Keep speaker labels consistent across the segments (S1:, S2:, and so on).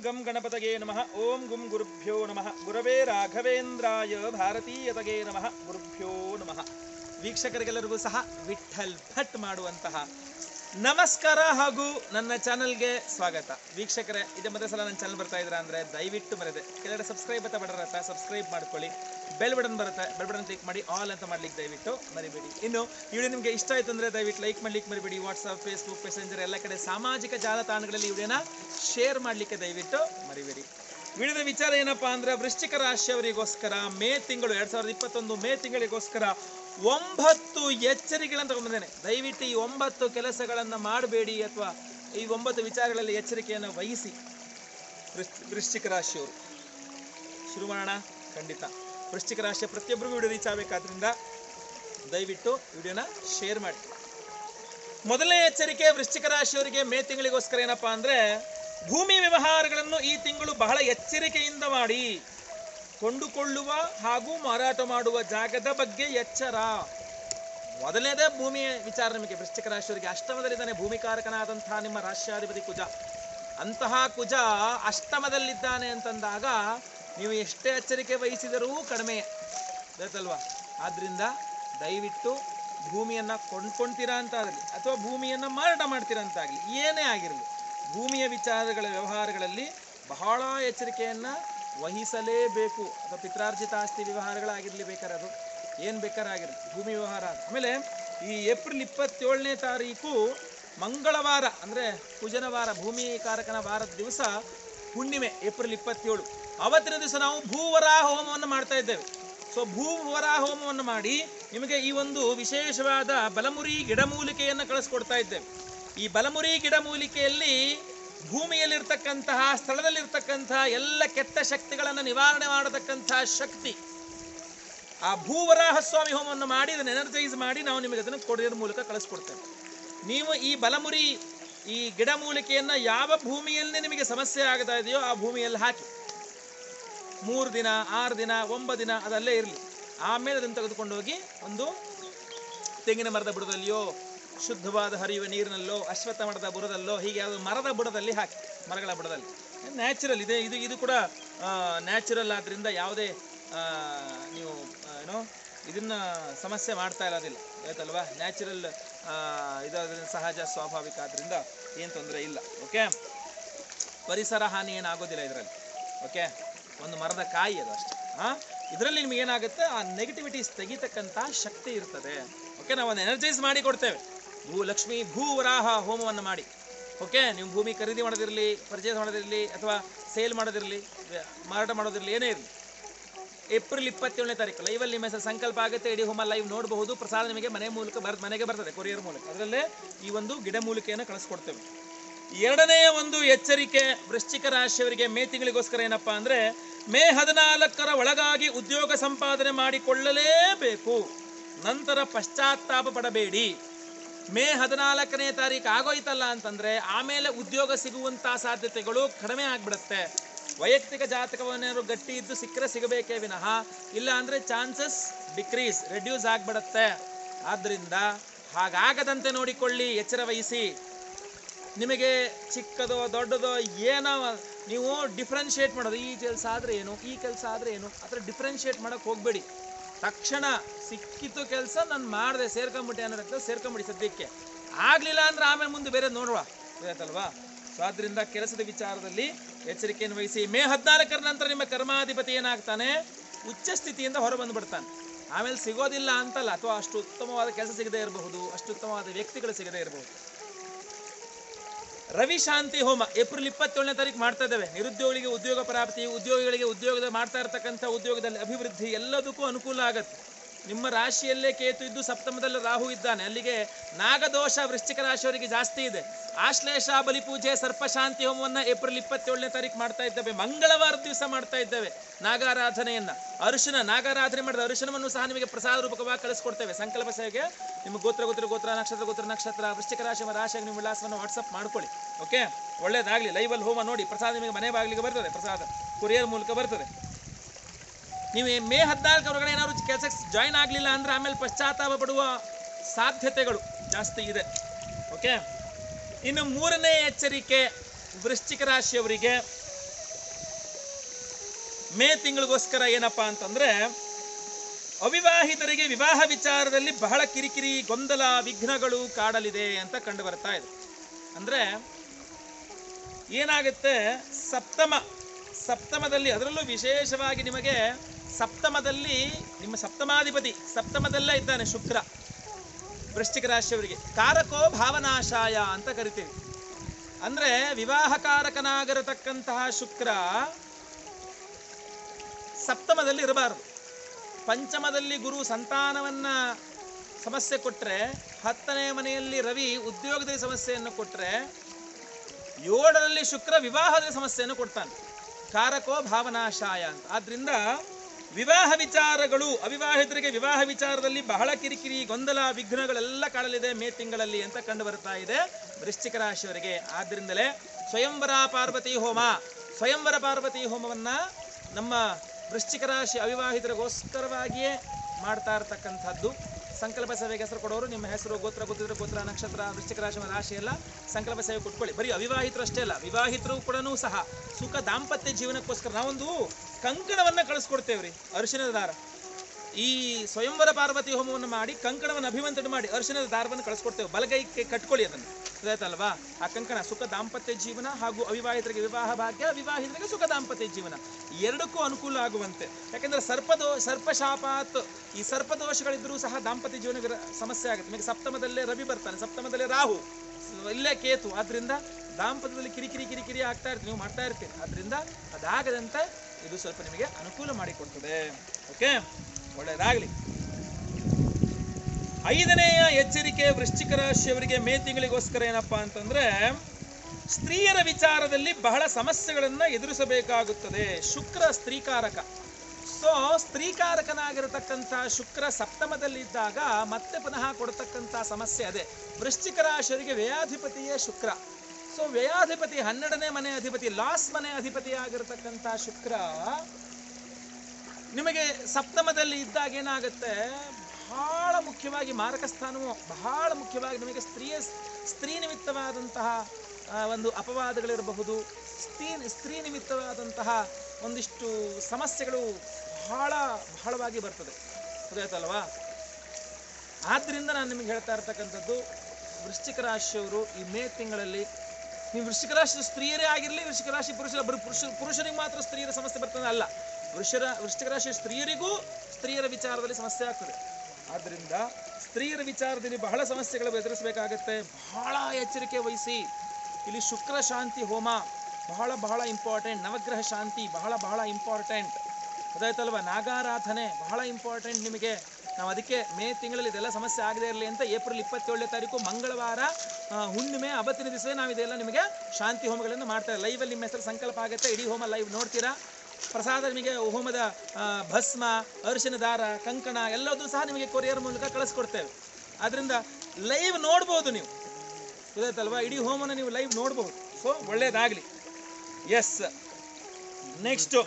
S1: ಗಂ ಗಣಪತಗೆ ನಮಃ ಓಂ ಗುಂ ಗುರುಭ್ಯೋ ನಮಃ ಗುರವೇ ರಾಘವೇಂದ್ರಾಯ ಭಾರತೀಯತಗೆ ನಮಃ ಗುರುಭ್ಯೋ ನಮಃ ವೀಕ್ಷಕರಿಗೆಲ್ಲರಿಗೂ ಸಹ ವಿಠಲ್ ಭಟ್ ಮಾಡುವಂತಹ ನಮಸ್ಕಾರ ಹಾಗೂ ನನ್ನ ಚಾನಲ್ಗೆ ಸ್ವಾಗತ ವೀಕ್ಷಕರೇ ಇದೇ ಮೊದಲ ಸಲ ನನ್ನ ಚಾನಲ್ ಬರ್ತಾ ಇದ್ರ ಅಂದ್ರೆ ದಯವಿಟ್ಟು ಮರೆದೆ ಕೆಳಗಡೆ ಸಬ್ಸ್ಕ್ರೈಬ್ ಅಂತ ಬಡರತ್ತ ಸಬ್ಸ್ಕ್ರೈಬ್ ಮಾಡ್ಕೊಳ್ಳಿ ಬೆಲ್ ಬಟನ್ ಬರುತ್ತೆ ಬೆಲ್ ಬಟನ್ ಕ್ಲಿಕ್ ಮಾಡಿ ಆಲ್ ಅಂತ ಮಾಡ್ಲಿಕ್ಕೆ ದಯವಿಟ್ಟು ಮರಿಬೇಡಿ ಇನ್ನು ಈ ವಿಡಿಯೋ ನಿಮಗೆ ಇಷ್ಟ ಆಯ್ತು ಅಂದ್ರೆ ದಯವಿಟ್ಟು ಲೈಕ್ ಮಾಡ್ಲಿಕ್ಕೆ ಮರಿಬೇಡಿ ವಾಟ್ಸ್ಆಪ್ ಫೇಸ್ಬುಕ್ ಮೆಸೆಂಜರ್ ಎಲ್ಲ ಕಡೆ ಸಾಮಾಜಿಕ ಜಾಲತಾಣಗಳಲ್ಲಿ ಈ ವಿಡಿಯೋನ ಶೇರ್ ಮಾಡ್ಲಿಕ್ಕೆ ದಯವಿಟ್ಟು ಮರಿಬೇಡಿ ವಿಡಿಯೋದ ವಿಚಾರ ಏನಪ್ಪಾ ಅಂದ್ರೆ ವೃಶ್ಚಿಕ ರಾಶಿಯವರಿಗೋಸ್ಕರ ಮೇ ತಿಂಗಳು ಎರಡ್ ಸಾವಿರದ ಇಪ್ಪತ್ತೊಂದು ಮೇ ತಿಂಗಳಿಗೋಸ್ಕರ ಒಂಬತ್ತು ಎಚ್ಚರಿಕೆಗಳನ್ನು ತಗೊಂಡ್ಬಂದೇನೆ ದಯವಿಟ್ಟು ಈ ಒಂಬತ್ತು ಕೆಲಸಗಳನ್ನು ಮಾಡಬೇಡಿ ಅಥವಾ ಈ ಒಂಬತ್ತು ವಿಚಾರಗಳಲ್ಲಿ ಎಚ್ಚರಿಕೆಯನ್ನು ವಹಿಸಿ ವೃಶ್- ವೃಶ್ಚಿಕ ರಾಶಿಯವರು ಶುರು ಮಾಡೋಣ ಖಂಡಿತ ವೃಶ್ಚಿಕ ರಾಶಿಯ ಪ್ರತಿಯೊಬ್ಬರಿಗೂ ವಿಡಿಯೋ ರೀಚ್ ಆಗಬೇಕಾದ್ರಿಂದ ದಯವಿಟ್ಟು ವಿಡಿಯೋನ ಶೇರ್ ಮಾಡಿ ಮೊದಲನೇ ಎಚ್ಚರಿಕೆ ವೃಶ್ಚಿಕ ರಾಶಿಯವರಿಗೆ ಮೇ ತಿಂಗಳಿಗೋಸ್ಕರ ಏನಪ್ಪಾ ಅಂದ್ರೆ ಭೂಮಿ ವ್ಯವಹಾರಗಳನ್ನು ಈ ತಿಂಗಳು ಬಹಳ ಎಚ್ಚರಿಕೆಯಿಂದ ಮಾಡಿ ಕೊಂಡುಕೊಳ್ಳುವ ಹಾಗೂ ಮಾರಾಟ ಮಾಡುವ ಜಾಗದ ಬಗ್ಗೆ ಎಚ್ಚರ ಮೊದಲನೇದೇ ಭೂಮಿಯ ವಿಚಾರ ನಿಮಗೆ ವೃಶ್ಚಿಕ ರಾಶಿಯವರಿಗೆ ಅಷ್ಟಮದಲ್ಲಿದ್ದಾನೆ ಭೂಮಿಕಾರಕನಾದಂತಹ ನಿಮ್ಮ ರಾಷ್ಟ್ರಾಧಿಪತಿ ಕುಜ ಅಂತಹ ಕುಜ ಅಷ್ಟಮದಲ್ಲಿದ್ದಾನೆ ಅಂತಂದಾಗ ನೀವು ಎಷ್ಟೇ ಎಚ್ಚರಿಕೆ ವಹಿಸಿದರೂ ಕಡಿಮೆ ಗೊತ್ತಲ್ವಾ ಆದ್ರಿಂದ ದಯವಿಟ್ಟು ಭೂಮಿಯನ್ನ ಕೊಂಡ್ಕೊಂತೀರಾ ಅಂತ ಆಗಲಿ ಅಥವಾ ಭೂಮಿಯನ್ನ ಮಾರಾಟ ಮಾಡ್ತೀರಾ ಅಂತ ಆಗಲಿ ಏನೇ ಆಗಿರಲಿ ಭೂಮಿಯ ವಿಚಾರಗಳ ವ್ಯವಹಾರಗಳಲ್ಲಿ ಬಹಳ ಎಚ್ಚರಿಕೆಯನ್ನ ವಹಿಸಲೇಬೇಕು ಅಥವಾ ಪಿತ್ರಾರ್ಜಿತ ಆಸ್ತಿ ವ್ಯವಹಾರಗಳಾಗಿರ್ಲಿ ಬೇಕಾದ್ರೆ ಅದು ಏನು ಬೇಕಾದ್ರೆ ಆಗಿರಲಿ ಭೂಮಿ ವ್ಯವಹಾರ ಅದು. ಆಮೇಲೆ ಈ ಏಪ್ರಿಲ್ ಇಪ್ಪತ್ತೇಳನೇ ತಾರೀಕು ಮಂಗಳವಾರ ಅಂದ್ರೆ ಕುಜನ ವಾರ ಭೂಮಿ ಕಾರಕನ ವಾರದ ದಿವಸ ಹುಣ್ಣಿಮೆ ಏಪ್ರಿಲ್ ಇಪ್ಪತ್ತೇಳು ಅವತ್ತಿನ ದಿವಸ ನಾವು ಭೂವರಾಹ ಹೋಮವನ್ನು ಮಾಡ್ತಾ ಇದ್ದೇವೆ ಸೊ ಭೂವರಾಹ ಹೋಮವನ್ನು ಮಾಡಿ ನಿಮಗೆ ಈ ಒಂದು ವಿಶೇಷವಾದ ಬಲಮುರಿ ಗಿಡಮೂಲಿಕೆಯನ್ನು ಕಳಿಸ್ಕೊಡ್ತಾ ಇದ್ದೇವೆ ಈ ಬಲಮುರಿ ಗಿಡಮೂಲಿಕೆಯಲ್ಲಿ ಭೂಮಿಯಲ್ಲಿರ್ತಕ್ಕಂತಹ ಸ್ಥಳದಲ್ಲಿರ್ತಕ್ಕಂತಹ ಎಲ್ಲ ಕೆಟ್ಟ ಶಕ್ತಿಗಳನ್ನು ನಿವಾರಣೆ ಮಾಡತಕ್ಕಂತಹ ಶಕ್ತಿ ಆ ಭೂವರಾಹ ಸ್ವಾಮಿ ಹೋಮವನ್ನು ಮಾಡಿ ಅದನ್ನು ಎನರ್ಜೈಸ್ ಮಾಡಿ ನಾವು ನಿಮಗೆ ಅದನ್ನು ಕೊಡೋದ್ರ ಮೂಲಕ ಕಳಿಸ್ಕೊಡ್ತೇವೆ ನೀವು ಈ ಬಲಮುರಿ ಈ ಗಿಡಮೂಲಿಕೆಯನ್ನ ಯಾವ ಭೂಮಿಯಲ್ಲಿ ನಿಮಗೆ ಸಮಸ್ಯೆ ಆಗ್ತಾ ಇದೆಯೋ ಆ ಭೂಮಿಯಲ್ಲಿ ಹಾಕಿ ಮೂರು ದಿನ ಆರು ದಿನ ಒಂಬತ್ತು ದಿನ ಅದಲ್ಲೇ ಇರಲಿ ಆಮೇಲೆ ಅದನ್ನು ತೆಗೆದುಕೊಂಡು ಹೋಗಿ ಒಂದು ತೆಂಗಿನ ಮರದ ಬುಡದಲ್ಲಿಯೋ ಶುದ್ಧವಾದ ಹರಿಯುವ ನೀರಿನಲ್ಲೋ ಅಶ್ವತ್ಥ ಮರದ ಬುಡದಲ್ಲೋ ಹೀಗೆ ಅದು ಮರದ ಬುಡದಲ್ಲಿ ಹಾಕಿ ಮರಗಳ ಬುಡದಲ್ಲಿ ನ್ಯಾಚುರಲ್ ಇದೆ ಇದು ಇದು ಕೂಡ ನ್ಯಾಚುರಲ್ ಆದ್ರಿಂದ ಯಾವುದೇ ಆ, ನೀವು ಆ, ಏನೋ ಇದನ್ನ ಸಮಸ್ಯೆ ಮಾಡ್ತಾ ಇರೋದಿಲ್ಲ ಆಯ್ತಲ್ವಾ ನ್ಯಾಚುರಲ್ ಇದಾದ್ರಿಂದ ಸಹಜ ಸ್ವಾಭಾವಿಕ ಆದ್ರಿಂದ ಏನು ತೊಂದರೆ ಇಲ್ಲ ಓಕೆ ಪರಿಸರ ಹಾನಿ ಏನಾಗೋದಿಲ್ಲ ಇದರಲ್ಲಿ ಓಕೆ ಒಂದು ಮರದ ಕಾಯಿ ಅದು ಅಷ್ಟೇ ಆ ಇದರಲ್ಲಿ ನಿಮ್ಗೆ ಏನಾಗುತ್ತೆ ಆ ನೆಗೆಟಿವಿಟೀಸ್ ತೆಗಿತಕ್ಕಂಥ ಶಕ್ತಿ ಇರ್ತದೆ ಓಕೆ ನಾವು ಒಂದು ಎನರ್ಜೈಸ್ ಮಾಡಿ ಕೊಡ್ತೇವೆ ಭೂ ಲಕ್ಷ್ಮಿ ಭೂವರಾಹ ಹೋಮವನ್ನು ಮಾಡಿ ಓಕೆ ನೀವು ಭೂಮಿ ಖರೀದಿ ಮಾಡೋದಿರಲಿ ಪರ್ಚೇಸ್ ಮಾಡೋದಿರಲಿ ಅಥವಾ ಸೇಲ್ ಮಾಡೋದಿರಲಿ ವ್ಯ- ಮಾರಾಟ ಮಾಡೋದಿರಲಿ ಏನೇ ಇರಲಿ ಏಪ್ರಿಲ್ ಇಪ್ಪತ್ತೇಳನೇ ತಾರೀಕು ಲೈವಲ್ಲಿ ನಿಮ್ಮ ಹೆಸರು ಸಂಕಲ್ಪ ಆಗುತ್ತೆ ಇಡೀ ಹೋಮ ಲೈವ್ ನೋಡಬಹುದು ಪ್ರಸಾದ ನಿಮಗೆ ಮನೆ ಮೂಲಕ ಬರ್ ಮನೆಗೆ ಬರ್ತದೆ ಕೊರಿಯರ್ ಮೂಲಕ ಅದರಲ್ಲೇ ಈ ಒಂದು ಗಿಡ ಮೂಲಿಕೆಯನ್ನು ಕಳಿಸ್ಕೊಡ್ತೇವೆ ಎರಡನೇ ಒಂದು ಎಚ್ಚರಿಕೆ ವೃಶ್ಚಿಕ ರಾಶಿಯವರಿಗೆ ಮೇ ತಿಂಗಳಿಗೋಸ್ಕರ ಏನಪ್ಪಾ ಅಂದ್ರೆ ಮೇ ಹದಿನಾಲ್ಕರ ಒಳಗಾಗಿ ಉದ್ಯೋಗ ಸಂಪಾದನೆ ಮಾಡಿಕೊಳ್ಳಲೇಬೇಕು ನಂತರ ಪಶ್ಚಾತ್ತಾಪ ಪಡಬೇಡಿ ಮೇ ಹದಿನಾಲ್ಕನೇ ತಾರೀಕು ಆಗೋಯ್ತಲ್ಲ ಅಂತಂದ್ರೆ ಆಮೇಲೆ ಉದ್ಯೋಗ ಸಿಗುವಂತ ಸಾಧ್ಯತೆಗಳು ಕಡಿಮೆ ಆಗ್ಬಿಡುತ್ತೆ ವೈಯಕ್ತಿಕ ಜಾತಕವನ್ನೇನಾದ್ರು ಗಟ್ಟಿ ಇದ್ದು ಸಿಕ್ಕರೆ ಸಿಗಬೇಕೇ ವಿನಃ ಇಲ್ಲ ಅಂದ್ರೆ ಚಾನ್ಸಸ್ ಡಿಕ್ರೀಸ್ ರೆಡ್ಯೂಸ್ ಆಗ್ಬಿಡತ್ತೆ ಆದ್ರಿಂದ ಹಾಗಾಗದಂತೆ ನೋಡಿಕೊಳ್ಳಿ ಎಚ್ಚರ ವಹಿಸಿ ನಿಮಗೆ ಚಿಕ್ಕದೋ ದೊಡ್ಡದೋ ಏನೋ ನೀವು ಡಿಫ್ರೆನ್ಶಿಯೇಟ್ ಮಾಡೋದು ಈ ಕೆಲಸ ಆದ್ರೆ ಏನು ಈ ಕೆಲಸ ಆದ್ರೆ ಏನು ಆ ಥರ ಡಿಫ್ರೆನ್ಶಿಯೇಟ್ ಮಾಡಕ್ ಹೋಗ್ಬೇಡಿ ತಕ್ಷಣ ಸಿಕ್ಕಿತು ಕೆಲಸ ನಾನು ಮಾಡಿದೆ ಸೇರ್ಕೊಂಬಿಟ್ಟೆ ಅನ್ನೋದಕ್ಕೆ ಸೇರ್ಕೊಂಬಿಡಿ ಸದ್ಯಕ್ಕೆ ಆಗ್ಲಿಲ್ಲ ಅಂದ್ರೆ ಆಮೇಲೆ ಮುಂದೆ ಬೇರೆ ನೋಡುವ ಗೊತ್ತಾಯ್ತಲ್ವಾ ಸೊ ಆದ್ರಿಂದ ಕೆಲಸದ ವಿಚಾರದಲ್ಲಿ ಎಚ್ಚರಿಕೆಯನ್ನು ವಹಿಸಿ ಮೇ ಹದಿನಾಲ್ಕರ ನಂತರ ನಿಮ್ಮ ಕರ್ಮಾಧಿಪತಿ ಏನಾಗ್ತಾನೆ ಉಚ್ಚ ಸ್ಥಿತಿಯಿಂದ ಹೊರ ಬಂದ್ಬಿಡ್ತಾನೆ ಆಮೇಲೆ ಸಿಗೋದಿಲ್ಲ ಅಂತಲ್ಲ ಅಥವಾ ಅಷ್ಟು ಉತ್ತಮವಾದ ಕೆಲಸ ಸಿಗದೇ ಇರಬಹುದು ಅಷ್ಟು ಉತ್ತಮವಾದ ವ್ಯಕ್ತಿಗಳು ಸಿಗದೇ ಇರಬಹುದು ರವಿ ಶಾಂತಿ ಹೋಮ ಏಪ್ರಿಲ್ ಇಪ್ಪತ್ತೇಳನೇ ತಾರೀಕು ಮಾಡ್ತಾ ಇದ್ದೇವೆ ನಿರುದ್ಯೋಗಿಗಳಿಗೆ ಉದ್ಯೋಗ ಪ್ರಾಪ್ತಿ ಉದ್ಯೋಗಿಗಳಿಗೆ ಉದ್ಯೋಗದ ಮಾಡ್ತಾ ಇರತಕ್ಕಂಥ ಉದ್ಯೋಗದಲ್ಲಿ ಅಭಿವೃದ್ಧಿ ಎಲ್ಲದಕ್ಕೂ ಅನುಕೂಲ ಆಗತ್ತೆ ನಿಮ್ಮ ರಾಶಿಯಲ್ಲೇ ಕೇತು ಇದ್ದು ಸಪ್ತಮದಲ್ಲಿ ರಾಹು ಇದ್ದಾನೆ ಅಲ್ಲಿಗೆ ನಾಗದೋಷ ವೃಶ್ಚಿಕ ರಾಶಿಯವರಿಗೆ ಜಾಸ್ತಿ ಇದೆ ಆಶ್ಲೇಷ ಬಲಿಪೂಜೆ ಸರ್ಪಶಾಂತಿ ಹೋಮವನ್ನ ಏಪ್ರಿಲ್ ಇಪ್ಪತ್ತೇಳನೇ ತಾರೀಕು ಮಾಡ್ತಾ ಇದ್ದೇವೆ ಮಂಗಳವಾರ ದಿವಸ ಮಾಡ್ತಾ ಇದ್ದೇವೆ ನಾಗಾರಾಧನೆಯನ್ನ ಅರಿಶಿನ ನಾಗಾರಾಧನೆ ಮಾಡಿದ ಅರಿಶಿನವನ್ನು ಸಹ ನಿಮಗೆ ಪ್ರಸಾದ ರೂಪಕವಾಗಿ ಕಳಿಸ್ಕೊಡ್ತೇವೆ ಸಂಕಲ್ಪ ಸೇವೆಗೆ ನಿಮ್ಮ ಗೋತ್ರ ಗೋತ್ರ ಗೋತ್ರ ನಕ್ಷತ್ರ ಗೋತ್ರ ನಕ್ಷತ್ರ ವೃಶ್ಚಿಕ ರಾಶಿ ರಾಶಿಯಾಗಿ ನಿಮ್ಮ ವಿಳಾಸವನ್ನು ವಾಟ್ಸಪ್ ಮಾಡ್ಕೊಳ್ಳಿ ಓಕೆ ಒಳ್ಳೇದಾಗ್ಲಿ ಲೈವಲ್ಲಿ ಹೋಮ ನೋಡಿ ಪ್ರಸಾದ ನಿಮಗೆ ಮನೆ ಬಾಗಿಲಿಗೆ ಬರ್ತದೆ ಪ್ರಸಾದ ಕೊರಿಯರ್ ಮೂಲಕ ಬರ್ತದೆ ನೀವು ಈ ಮೇ ಹದಿನಾಲ್ಕು ಹೊರಗಡೆ ಏನಾದ್ರು ಕೆಲಸಕ್ಕೆ ಜಾಯಿನ್ ಆಗಲಿಲ್ಲ ಅಂದ್ರೆ ಆಮೇಲೆ ಪಶ್ಚಾತ್ತಾಪ ಪಡುವ ಸಾಧ್ಯತೆಗಳು ಜಾಸ್ತಿ ಇದೆ ಓಕೆ ಇನ್ನು ಮೂರನೇ ಎಚ್ಚರಿಕೆ ವೃಶ್ಚಿಕ ರಾಶಿಯವರಿಗೆ ಮೇ ತಿಂಗಳಿಗೋಸ್ಕರ ಏನಪ್ಪಾ ಅಂತಂದ್ರೆ ಅವಿವಾಹಿತರಿಗೆ ವಿವಾಹ ವಿಚಾರದಲ್ಲಿ ಬಹಳ ಕಿರಿಕಿರಿ ಗೊಂದಲ ವಿಘ್ನಗಳು ಕಾಡಲಿದೆ ಅಂತ ಕಂಡು ಬರ್ತಾ ಇದೆ ಅಂದ್ರೆ ಏನಾಗುತ್ತೆ ಸಪ್ತಮ ಸಪ್ತಮದಲ್ಲಿ ಅದರಲ್ಲೂ ವಿಶೇಷವಾಗಿ ನಿಮಗೆ ಸಪ್ತಮದಲ್ಲಿ ನಿಮ್ಮ ಸಪ್ತಮಾಧಿಪತಿ ಸಪ್ತಮದಲ್ಲೇ ಇದ್ದಾನೆ ಶುಕ್ರ ವೃಶ್ಚಿಕ ರಾಶಿಯವರಿಗೆ ಕಾರಕೋ ಭಾವನಾಶಾಯ ಅಂತ ಕರಿತೀವಿ ಅಂದ್ರೆ ವಿವಾಹಕಾರಕನಾಗಿರತಕ್ಕಂತಹ ಶುಕ್ರ ಸಪ್ತಮದಲ್ಲಿ ಇರಬಾರದು ಪಂಚಮದಲ್ಲಿ ಗುರು ಸಂತಾನವನ್ನ ಸಮಸ್ಯೆ ಕೊಟ್ರೆ ಹತ್ತನೇ ಮನೆಯಲ್ಲಿ ರವಿ ಉದ್ಯೋಗದಲ್ಲಿ ಸಮಸ್ಯೆಯನ್ನು ಕೊಟ್ರೆ ಏಳರಲ್ಲಿ ಶುಕ್ರ ವಿವಾಹದ ಸಮಸ್ಯೆಯನ್ನು ಕೊಡ್ತಾನೆ ಕಾರಕೋ ಭಾವನಾಶಾಯ ಅಂತ ಆದ್ರಿಂದ ವಿವಾಹ ವಿಚಾರಗಳು ಅವಿವಾಹಿತರಿಗೆ ವಿವಾಹ ವಿಚಾರದಲ್ಲಿ ಬಹಳ ಕಿರಿಕಿರಿ ಗೊಂದಲ ವಿಘ್ನಗಳೆಲ್ಲ ಕಾಡಲಿದೆ ಮೇ ತಿಂಗಳಲ್ಲಿ ಅಂತ ಕಂಡು ಬರ್ತಾ ಇದೆ ವೃಶ್ಚಿಕ ರಾಶಿಯವರಿಗೆ ಆದ್ರಿಂದಲೇ ಸ್ವಯಂವರ ಪಾರ್ವತಿ ಹೋಮ ಸ್ವಯಂವರ ಪಾರ್ವತಿ ಹೋಮವನ್ನ ನಮ್ಮ ವೃಶ್ಚಿಕ ರಾಶಿ ಅವಿವಾಹಿತರಿಗೋಸ್ಕರವಾಗಿಯೇ ಮಾಡ್ತಾ ಇರತಕ್ಕಂಥದ್ದು ಸಂಕಲ್ಪ ಸೇವೆಗೆ ಹೆಸರು ಕೊಡೋರು ನಿಮ್ಮ ಹೆಸರು ಗೋತ್ರ ಗೊತ್ತಿದ್ರೆ ಗೋತ್ರ ನಕ್ಷತ್ರ ವೃಶ್ಚಿಕ ರಾಶಿ ರಾಶಿ ಎಲ್ಲ ಸಂಕಲ್ಪ ಸೇವೆ ಕೊಟ್ಕೊಳ್ಳಿ ಬರೀ ಅವಿವಾಹಿತರು ಅಷ್ಟೇ ಅಲ್ಲ ವಿವಾಹಿತರು ಕೂಡ ಸಹ ಸುಖ ದಾಂಪತ್ಯ ಜೀವನಕ್ಕೋಸ್ಕರ ನಾವೊಂದು ಕಂಕಣವನ್ನ ಕಳಿಸ್ಕೊಡ್ತೇವ್ರಿ ಅರಿಶಿನದ ದಾರ ಈ ಸ್ವಯಂವರ ಪಾರ್ವತಿ ಹೋಮವನ್ನು ಮಾಡಿ ಕಂಕಣವನ್ನು ಅಭಿವಂತನೆ ಮಾಡಿ ಅರಿಶಿನದ ದಾರವನ್ನು ಕಳಿಸ್ಕೊಡ್ತೇವೆ ಬಲಗೈಗೆ ಕಟ್ಕೊಳ್ಳಿ ಅದನ್ನು ಗೊತ್ತಾಯ್ತಲ್ವಾ ಆ ಕಂಕಣ ಸುಖ ದಾಂಪತ್ಯ ಜೀವನ ಹಾಗೂ ಅವಿವಾಹಿತರಿಗೆ ವಿವಾಹ ಭಾಗ್ಯ ವಿವಾಹಿತರಿಗೆ ಸುಖ ದಾಂಪತ್ಯ ಜೀವನ ಎರಡಕ್ಕೂ ಅನುಕೂಲ ಆಗುವಂತೆ ಯಾಕಂದ್ರೆ ಸರ್ಪದೋ ಸರ್ಪಶಾಪಾತ್ ಈ ಸರ್ಪದೋಷಗಳಿದ್ರೂ ಸಹ ದಾಂಪತ್ಯ ಜೀವನ ವಿರ- ಸಮಸ್ಯೆ ಆಗುತ್ತೆ ನಿಮಗೆ ಸಪ್ತಮದಲ್ಲೇ ರವಿ ಬರ್ತಾನೆ ಸಪ್ತಮದಲ್ಲೇ ರಾಹು ಇಲ್ಲೇ ಕೇತು ಆದ್ರಿಂದ ದಾಂಪತ್ಯದಲ್ಲಿ ಕಿರಿಕಿರಿ ಕಿರಿಕಿರಿ ಆಗ್ತಾ ಇರ್ತೀವಿ ನೀವು ಮಾಡ್ತಾ ಇರ್ತೀರಿ ಆದ್ರಿಂದ ಅದಾಗದಂತೆ ಇದು ಸ್ವಲ್ಪ ನಿಮಗೆ ಅನುಕೂಲ ಮಾಡಿಕೊಡ್ತದೆ ಓಕೆ ಒಳ್ಳೆಯದಾಗಲಿ ಐದನೆಯ ಎಚ್ಚರಿಕೆ ವೃಶ್ಚಿಕ ರಾಶಿಯವರಿಗೆ ಮೇ ತಿಂಗಳಿಗೋಸ್ಕರ ಏನಪ್ಪಾ ಅಂತಂದ್ರೆ ಸ್ತ್ರೀಯರ ವಿಚಾರದಲ್ಲಿ ಬಹಳ ಸಮಸ್ಯೆಗಳನ್ನ ಎದುರಿಸಬೇಕಾಗುತ್ತದೆ ಶುಕ್ರ ಸ್ತ್ರೀಕಾರಕ ಸೊ ಸ್ತ್ರೀಕಾರಕನಾಗಿರತಕ್ಕಂಥ ಶುಕ್ರ ಸಪ್ತಮದಲ್ಲಿದ್ದಾಗ ಮತ್ತೆ ಪುನಃ ಕೊಡತಕ್ಕಂಥ ಸಮಸ್ಯೆ ಅದೇ ವೃಶ್ಚಿಕ ರಾಶಿಯವರಿಗೆ ವ್ಯಯಾಧಿಪತಿಯೇ ಶುಕ್ರ ಸೊ ವ್ಯಯಾಧಿಪತಿ ಹನ್ನೆರಡನೇ ಮನೆ ಅಧಿಪತಿ ಲಾಸ್ ಮನೆ ಅಧಿಪತಿ ಆಗಿರತಕ್ಕಂಥ ಶುಕ್ರ ನಿಮಗೆ ಸಪ್ತಮದಲ್ಲಿ ಇದ್ದಾಗ ಏನಾಗುತ್ತೆ ಬಹಳ ಮುಖ್ಯವಾಗಿ ಮಾರಕ ಸ್ಥಾನವು ಬಹಳ ಮುಖ್ಯವಾಗಿ ನಿಮಗೆ ಸ್ತ್ರೀಯ ಸ್ತ್ರೀ ನಿಮಿತ್ತವಾದಂತಹ ಆ, ಒಂದು ಅಪವಾದಗಳಿರಬಹುದು ಸ್ತ್ರೀ ಸ್ತ್ರೀ ನಿಮಿತ್ತವಾದಂತಹ ಒಂದಿಷ್ಟು ಸಮಸ್ಯೆಗಳು ಬಹಳ ಬಹಳವಾಗಿ ಬರ್ತದೆ ಗೊತ್ತಾಯ್ತಲ್ವಾ ಆದ್ರಿಂದ ನಾನು ನಿಮಗೆ ಹೇಳ್ತಾ ಇರ್ತಕ್ಕಂಥದ್ದು ವೃಶ್ಚಿಕ ರಾಶಿಯವರು ಈ ಮೇ ತಿಂಗಳಲ್ಲಿ ನೀವು ವೃಶ್ಚಿಕ ರಾಶಿ ಸ್ತ್ರೀಯರೇ ಆಗಿರಲಿ ವೃಶ್ಚಿಕ ರಾಶಿ ಪುರುಷರ ಬರೀ ಪುರುಷ ಪುರುಷರಿಗೆ ಮಾತ್ರ ಸ್ತ್ರೀಯರ ಸಮಸ್ಯೆ ಬರ್ತದೆ ಅಲ್ಲ ವೃಷರ ವೃಶ್ಚಿಕ ರಾಶಿಯ ಸ್ತ್ರೀಯರಿಗೂ ಸ್ತ್ರೀಯರ ವಿಚಾರದಲ್ಲಿ ಸಮಸ್ಯೆ ಆಗ್ತದೆ ಆದ್ರಿಂದ ಸ್ತ್ರೀಯರ ವಿಚಾರದಲ್ಲಿ ಬಹಳ ಸಮಸ್ಯೆಗಳು ಎದುರಿಸಬೇಕಾಗತ್ತೆ ಬಹಳ ಎಚ್ಚರಿಕೆ ವಹಿಸಿ ಇಲ್ಲಿ ಶುಕ್ರ ಶಾಂತಿ ಹೋಮ ಬಹಳ ಬಹಳ ಇಂಪಾರ್ಟೆಂಟ್ ನವಗ್ರಹ ಶಾಂತಿ ಬಹಳ ಬಹಳ ಇಂಪಾರ್ಟೆಂಟ್ ಗೊತ್ತಾಯ್ತಲ್ವಾ ನಾಗಾರಾಧನೆ ಬಹಳ ಇಂಪಾರ್ಟೆಂಟ್ ನಿಮಗೆ ನಾವು ಅದಕ್ಕೆ ಮೇ ತಿಂಗಳಲ್ಲಿ ಇದೆಲ್ಲ ಸಮಸ್ಯೆ ಆಗದೇ ಇರಲಿ ಅಂತ ಏಪ್ರಿಲ್ ಇಪ್ಪತ್ತೇಳನೇ ತಾರೀಕು ಮಂಗಳವಾರ ಆ, ಹುಣ್ಣಿಮೆ ಅವತ್ತಿನ ದಿವಸವೇ ನಾವು ಇದೆಲ್ಲ ನಿಮಗೆ ಶಾಂತಿ ಹೋಮಗಳನ್ನು ಮಾಡ್ತಾರೆ ಲೈವಲ್ಲಿ ನಿಮ್ಮ ಹೆಸರು ಸಂಕಲ್ಪ ಆಗುತ್ತೆ ಇಡೀ ಹೋಮ ಲೈವ್ ನೋಡ್ತೀರಾ ಪ್ರಸಾದ ನಿಮಗೆ ಹೋಮದ ಆ, ಭಸ್ಮ ಅರಿಶಿನ ದಾರ ಕಂಕಣ ಎಲ್ಲದೂ ಸಹ ನಿಮಗೆ ಕೊರಿಯರ್ ಮೂಲಕ ಕಳಿಸ್ಕೊಡ್ತೇವೆ ಅದರಿಂದ ಲೈವ್ ನೋಡ್ಬೋದು ನೀವು ಗೊತ್ತಾಯ್ತಲ್ವಾ ಇಡೀ ಹೋಮನ ನೀವು ಲೈವ್ ನೋಡ್ಬೋದು ಸೊ ಒಳ್ಳೇದಾಗಲಿ ಎಸ್ ನೆಕ್ಸ್ಟು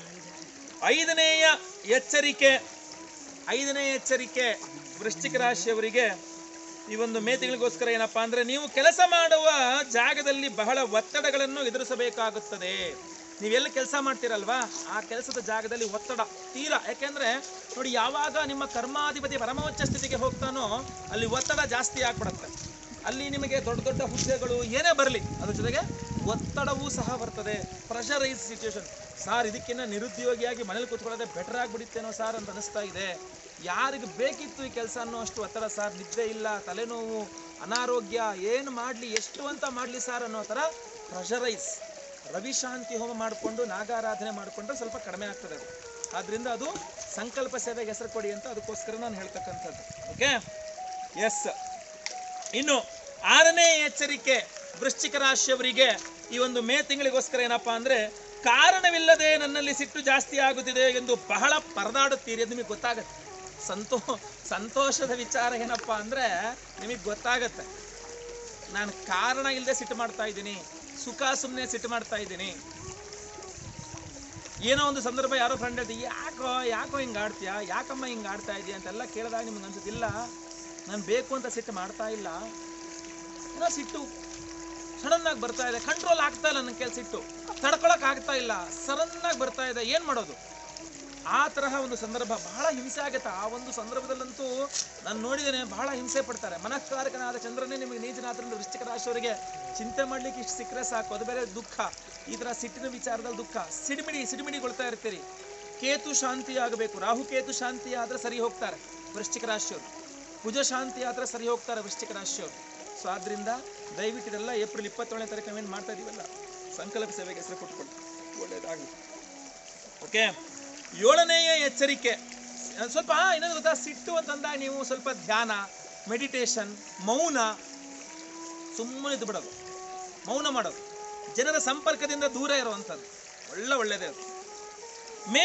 S1: ಐದನೆಯ ಎಚ್ಚರಿಕೆ ಐದನೇ ಎಚ್ಚರಿಕೆ ವೃಶ್ಚಿಕ ರಾಶಿಯವರಿಗೆ ಈ ಒಂದು ಮೇ ತಿಂಗಳಿಗೋಸ್ಕರ ಏನಪ್ಪಾ ಅಂದ್ರೆ ನೀವು ಕೆಲಸ ಮಾಡುವ ಜಾಗದಲ್ಲಿ ಬಹಳ ಒತ್ತಡಗಳನ್ನು ಎದುರಿಸಬೇಕಾಗುತ್ತದೆ ನೀವೆಲ್ಲ ಕೆಲಸ ಮಾಡ್ತೀರಲ್ವಾ ಆ ಕೆಲಸದ ಜಾಗದಲ್ಲಿ ಒತ್ತಡ ತೀರಾ ಯಾಕೆಂದ್ರೆ ನೋಡಿ ಯಾವಾಗ ನಿಮ್ಮ ಕರ್ಮಾಧಿಪತಿ ಪರಮೋಚ್ಚ ಸ್ಥಿತಿಗೆ ಹೋಗ್ತಾನೋ ಅಲ್ಲಿ ಒತ್ತಡ ಜಾಸ್ತಿ ಆಗ್ಬಿಡತ್ತೆ ಅಲ್ಲಿ ನಿಮಗೆ ದೊಡ್ಡ ದೊಡ್ಡ ಹುದ್ದೆಗಳು ಏನೇ ಬರಲಿ ಅದ್ರ ಜೊತೆಗೆ ಒತ್ತಡವೂ ಸಹ ಬರ್ತದೆ ಪ್ರೆಷರೈಸ್ ಸಿಚುವೇಶನ್ ಸಾರ್ ಇದಕ್ಕಿಂತ ನಿರುದ್ಯೋಗಿಯಾಗಿ ಮನೇಲಿ ಕೂತ್ಕೊಳ್ಳೋದೇ ಬೆಟರ್ ಆಗಿಬಿಡುತ್ತೇನೋ ಸಾರ್ ಅಂತ ಅನಿಸ್ತಾ ಇದೆ ಯಾರಿಗೆ ಬೇಕಿತ್ತು ಈ ಕೆಲಸ ಅನ್ನೋ ಅಷ್ಟು ಒತ್ತಡ ಸಾರ್ ನಿದ್ದೆ ಇಲ್ಲ ತಲೆನೋವು ಅನಾರೋಗ್ಯ ಏನು ಮಾಡಲಿ ಎಷ್ಟು ಅಂತ ಮಾಡಲಿ ಸಾರ್ ಅನ್ನೋ ಥರ ಪ್ರೆಷರೈಸ್ ರವಿಶಾಂತಿ ಹೋಮ ಮಾಡಿಕೊಂಡು ನಾಗಾರಾಧನೆ ಮಾಡಿಕೊಂಡ್ರೆ ಸ್ವಲ್ಪ ಕಡಿಮೆ ಆಗ್ತದೆ ಅದು ಆದ್ರಿಂದ ಅದು ಸಂಕಲ್ಪ ಸೇವೆಗೆ ಹೆಸರು ಕೊಡಿ ಅಂತ ಅದಕ್ಕೋಸ್ಕರ ನಾನು ಹೇಳ್ತಕ್ಕಂಥದ್ದು ಓಕೆ ಎಸ್ ಇನ್ನು ಆರನೇ ಎಚ್ಚರಿಕೆ ವೃಶ್ಚಿಕ ರಾಶಿಯವರಿಗೆ ಈ ಒಂದು ಮೇ ತಿಂಗಳಿಗೋಸ್ಕರ ಏನಪ್ಪಾ ಅಂದ್ರೆ ಕಾರಣವಿಲ್ಲದೆ ನನ್ನಲ್ಲಿ ಸಿಟ್ಟು ಜಾಸ್ತಿ ಆಗುತ್ತಿದೆ ಎಂದು ಬಹಳ ಪರದಾಡುತ್ತೀರಿ ಅದು ನಿಮಗೆ ಗೊತ್ತಾಗತ್ತೆ ಸಂತೋ ಸಂತೋಷದ ವಿಚಾರ ಏನಪ್ಪಾ ಅಂದ್ರೆ ನಿಮಗೆ ಗೊತ್ತಾಗತ್ತೆ ನಾನು ಕಾರಣ ಇಲ್ಲದೆ ಸಿಟ್ಟು ಮಾಡ್ತಾ ಇದ್ದೀನಿ ಸುಖ ಸುಮ್ಮನೆ ಸಿಟ್ಟು ಮಾಡ್ತಾ ಇದ್ದೀನಿ ಏನೋ ಒಂದು ಸಂದರ್ಭ ಯಾರೋ ಫ್ರೆಂಡ್ ಹೇಳ್ತಿ ಯಾಕೋ ಯಾಕೋ ಹಿಂಗೆ ಆಡ್ತೀಯಾ ಯಾಕಮ್ಮ ಹಿಂಗೆ ಆಡ್ತಾ ಇದೀಯ ಅಂತೆಲ್ಲ ಕೇಳಿದಾಗ ನಿಮ್ಗೆ ಅನ್ಸುತ್ತಿಲ್ಲ ನಾನು ಬೇಕು ಅಂತ ಸಿಟ್ಟು ಮಾಡ್ತಾ ಇಲ್ಲ ಏನೋ ಸಿಟ್ಟು ಸಡನ್ ಆಗಿ ಬರ್ತಾ ಇದೆ ಕಂಟ್ರೋಲ್ ಆಗ್ತಾ ಇಲ್ಲ ನನ್ನ ಕೆಲಸ ಸಿಟ್ಟು ತಡ್ಕೊಳಕ್ ಆಗ್ತಾ ಇಲ್ಲ ಸಡನ್ ಆಗಿ ಬರ್ತಾ ಇದೆ ಏನ್ ಮಾಡೋದು ಆ ತರಹ ಒಂದು ಸಂದರ್ಭ ಬಹಳ ಹಿಂಸೆ ಆಗುತ್ತೆ ಆ ಒಂದು ಸಂದರ್ಭದಲ್ಲಂತೂ ನಾನು ನೋಡಿದ್ದೇನೆ ಬಹಳ ಹಿಂಸೆ ಪಡ್ತಾರೆ ಮನಃಕಾರಕನಾದ ಚಂದ್ರನೇ ನಿಮಗೆ ನೀಚನಾದ್ರಿಂದ ವೃಶ್ಚಿಕ ರಾಶಿಯವರಿಗೆ ಚಿಂತೆ ಮಾಡ್ಲಿಕ್ಕೆ ಇಷ್ಟು ಸಿಕ್ಕರೆ ಸಾಕು ಅದು ಬೇರೆ ದುಃಖ ಈ ತರ ಸಿಟ್ಟಿನ ವಿಚಾರದಲ್ಲಿ ದುಃಖ ಸಿಡಿಮಿಡಿ ಸಿಡಿಮಿಡಿಗೊಳ್ತಾ ಇರ್ತೀರಿ ಕೇತು ಶಾಂತಿ ಆಗಬೇಕು ರಾಹು ಕೇತು ಶಾಂತಿ ಆದ್ರೆ ಸರಿ ಹೋಗ್ತಾರೆ ವೃಶ್ಚಿಕ ರಾಶಿಯವರು ಕುಜ ಶಾಂತಿ ಆದ್ರೆ ಸರಿ ಹೋಗ್ತಾರೆ ವೃಶ್ಚಿಕ ರಾಶಿಯವರು ಸೊ ಆದ್ರಿಂದ ದಯವಿಟ್ಟು ಇದೆಲ್ಲ ಏಪ್ರಿಲ್ ಇಪ್ಪತ್ತೇಳನೇ ತಾರೀಕು ನಾವೇನು ಮಾಡ್ತಾ ಇದೀವಲ್ಲ ಸಂಕಲ್ಪ ಸೇವೆಗೆ ಹೆಸರು ಕೊಟ್ಕೊಳ್ಳಿ ಒಳ್ಳೇದಾಗಲಿ ಓಕೆ ಏಳನೆಯ ಎಚ್ಚರಿಕೆ ಅಹ್ ಸ್ವಲ್ಪ ಇನ್ನೊಂದು ಗೊತ್ತಾ ಸಿಟ್ಟು ಅಂತಂದಾಗ ನೀವು ಸ್ವಲ್ಪ ಧ್ಯಾನ ಮೆಡಿಟೇಷನ್ ಮೌನ ಸುಮ್ಮನೆ ಇದ್ದು ಬಿಡೋದು ಮೌನ ಮಾಡೋದು ಜನರ ಸಂಪರ್ಕದಿಂದ ದೂರ ಇರುವಂಥದ್ದು ಒಳ್ಳೆ ಒಳ್ಳೆಯದೇ ಅದು ಮೇ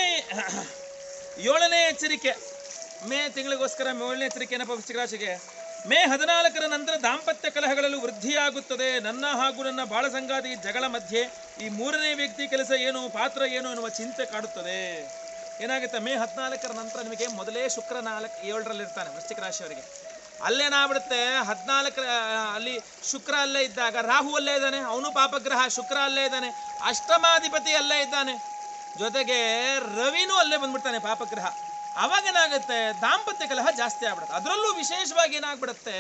S1: ಏಳನೇ ಎಚ್ಚರಿಕೆ ಮೇ ತಿಂಗಳಿಗೋಸ್ಕರ ಏಳನೇ ಎಚ್ಚರಿಕೆ ಏನಪ್ಪ ವೃಶ್ಚಿಕ ರಾಶಿಗೆ ಮೇ ಹದಿನಾಲ್ಕರ ನಂತರ ದಾಂಪತ್ಯ ಕಲಹಗಳಲ್ಲೂ ವೃದ್ಧಿಯಾಗುತ್ತದೆ ನನ್ನ ಹಾಗೂ ನನ್ನ ಬಾಳ ಸಂಗಾತಿ ಜಗಳ ಮಧ್ಯೆ ಈ ಮೂರನೇ ವ್ಯಕ್ತಿ ಕೆಲಸ ಏನು ಪಾತ್ರ ಏನು ಎನ್ನುವ ಚಿಂತೆ ಕಾಡುತ್ತದೆ ಏನಾಗುತ್ತೆ ಮೇ ಹದಿನಾಲ್ಕರ ನಂತರ ನಿಮಗೆ ಮೊದಲೇ ಶುಕ್ರ ನಾಲ್ಕು ಏಳರಲ್ಲಿ ಇರ್ತಾನೆ ವೃಶ್ಚಿಕ ರಾಶಿಯವರಿಗೆ ಅಲ್ಲೇನಾಗ್ಬಿಡುತ್ತೆ ಹದಿನಾಲ್ಕರ ಅಲ್ಲಿ ಶುಕ್ರ ಅಲ್ಲೇ ಇದ್ದಾಗ ರಾಹು ಅಲ್ಲೇ ಇದ್ದಾನೆ ಅವನು ಪಾಪಗ್ರಹ ಶುಕ್ರ ಅಲ್ಲೇ ಇದ್ದಾನೆ ಅಷ್ಟಮಾಧಿಪತಿ ಅಲ್ಲೇ ಇದ್ದಾನೆ ಜೊತೆಗೆ ರವಿನೂ ಅಲ್ಲೇ ಬಂದ್ಬಿಡ್ತಾನೆ ಪಾಪಗ್ರಹ ಅವಾಗ ಏನಾಗುತ್ತೆ ದಾಂಪತ್ಯ ಕಲಹ ಜಾಸ್ತಿ ಆಗ್ಬಿಡುತ್ತೆ ಅದರಲ್ಲೂ ವಿಶೇಷವಾಗಿ ಏನಾಗ್ಬಿಡುತ್ತೆ